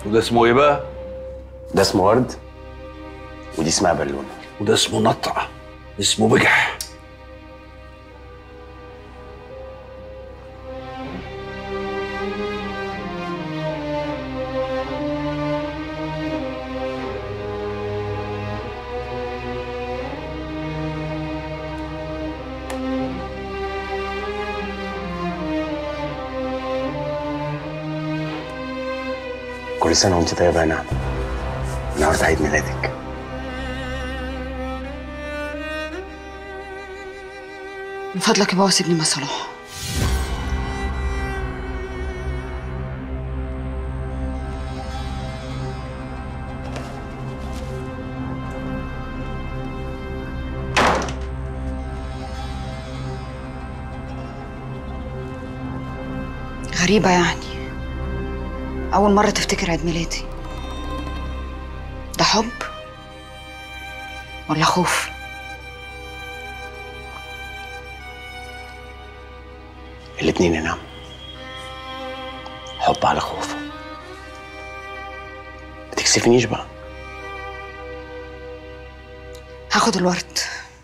وده اسمه ايه بقى؟ ده اسمه ورد ودي اسمها بالونه وده اسمه نطع اسمه بجح كل سنه وانت طيبه يا نعمه النهارده عيد ميلادك من فضلك يا بابا سيبني مع صلاح غريبة يعني أول مرة تفتكر عيد ميلادي ده حب ولا خوف؟ الاتنين يا نعمه حب على خوف ما تكسفنيش بقى هاخد الورد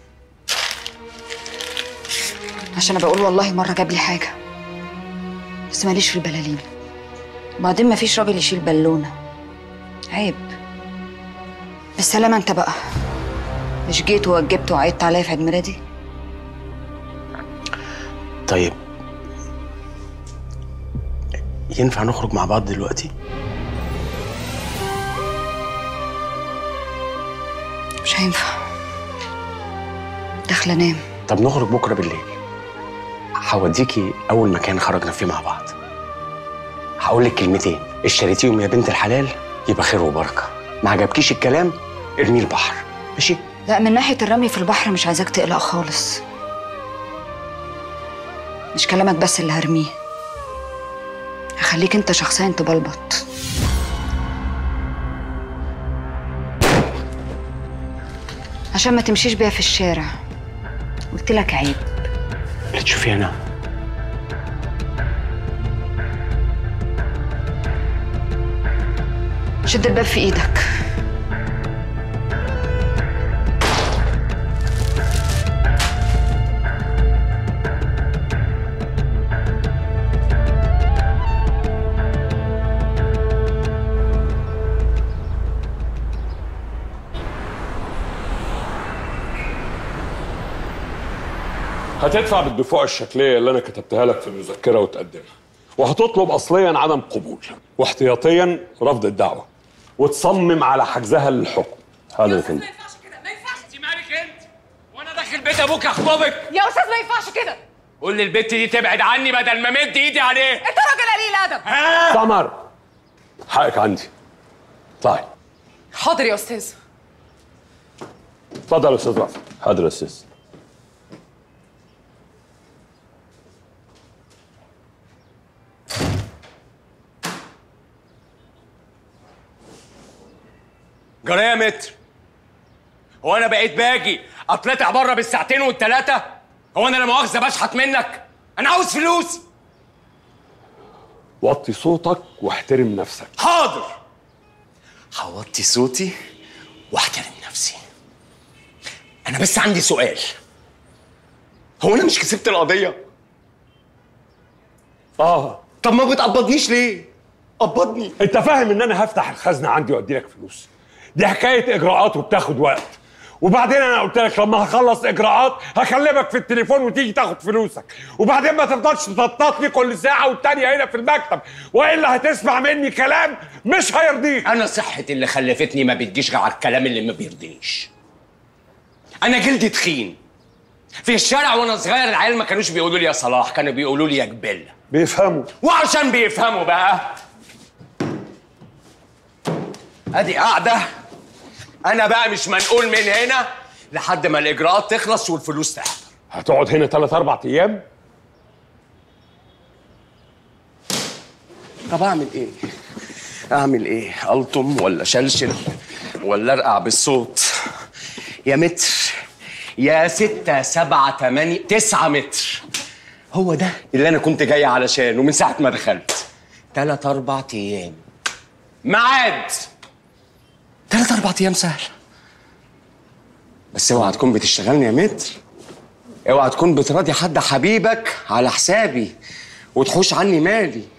عشان ابقى اقول والله مره جاب لي حاجه بس ماليش في البلالين وبعدين مفيش راجل يشيل بالونه عيب بالسلامه انت بقى مش جيت ووجبت وعيدت عليا في عيد ميلادي طيب ينفع نخرج مع بعض دلوقتي مش هينفع داخله انام طب نخرج بكره بالليل هوديكي اول مكان خرجنا فيه مع بعض هقول لك كلمتين اشتريتيهم يا بنت الحلال يبقى خير وبركه ما عجبكيش الكلام ارميه البحر ماشي لا من ناحيه الرمي في البحر مش عايزاك تقلق خالص مش كلامك بس اللي هرميه هخليك انت شخصيا تبلبط عشان ما تمشيش بيها في الشارع قلت لك عيب اللي تشوفيه انا شد الباب في ايدك هتدفع بالدفوع الشكليه اللي انا كتبتها لك في المذكره وتقدمها وهتطلب اصليا عدم قبول واحتياطيا رفض الدعوه وتصمم على حجزها للحكم هذا الفندم ما ينفعش كده ما ينفعش انت مالك انت وانا داخل بيت ابوك اخطبك يا استاذ ما ينفعش كده قول للبت دي تبعد عني بدل ما مد ايدي عليه انت راجل قليل ادب سمر حقك عندي طيب حاضر يا استاذ اتفضل يا استاذ رافع حاضر يا استاذ جرى يا متر هو انا بقيت باجي اطلع بره بالساعتين والتلاته هو انا لا مؤاخذه بشحت منك انا عاوز فلوس وطي صوتك واحترم نفسك حاضر هوطي صوتي واحترم نفسي انا بس عندي سؤال هو انا مش كسبت القضيه اه طب ما بتقبضنيش ليه قبضني انت فاهم ان انا هفتح الخزنه عندي وادي لك فلوس دي حكايه اجراءات وبتاخد وقت وبعدين انا قلت لك لما هخلص اجراءات هكلمك في التليفون وتيجي تاخد فلوسك وبعدين ما تفضلش تنطط لي كل ساعه والتانيه هنا في المكتب والا هتسمع مني كلام مش هيرضيك انا صحتي اللي خلفتني ما بتجيش غير على الكلام اللي ما بيرضينيش انا جلدي تخين في الشارع وانا صغير العيال ما كانوش بيقولوا لي يا صلاح كانوا بيقولوا لي يا جبله بيفهموا وعشان بيفهموا بقى ادي قاعده انا بقى مش منقول من هنا لحد ما الاجراءات تخلص والفلوس تحضر هتقعد هنا ثلاث اربع ايام طب اعمل ايه اعمل ايه الطم ولا شلشل ولا ارقع بالصوت يا متر يا ستة سبعة تمانية تسعة متر هو ده اللي انا كنت جاي علشانه من ساعة ما دخلت تلات اربع ايام ميعاد تلات اربع ايام سهل بس اوعى تكون بتشتغلني يا متر اوعى تكون بتراضي حد حبيبك على حسابي وتحوش عني مالي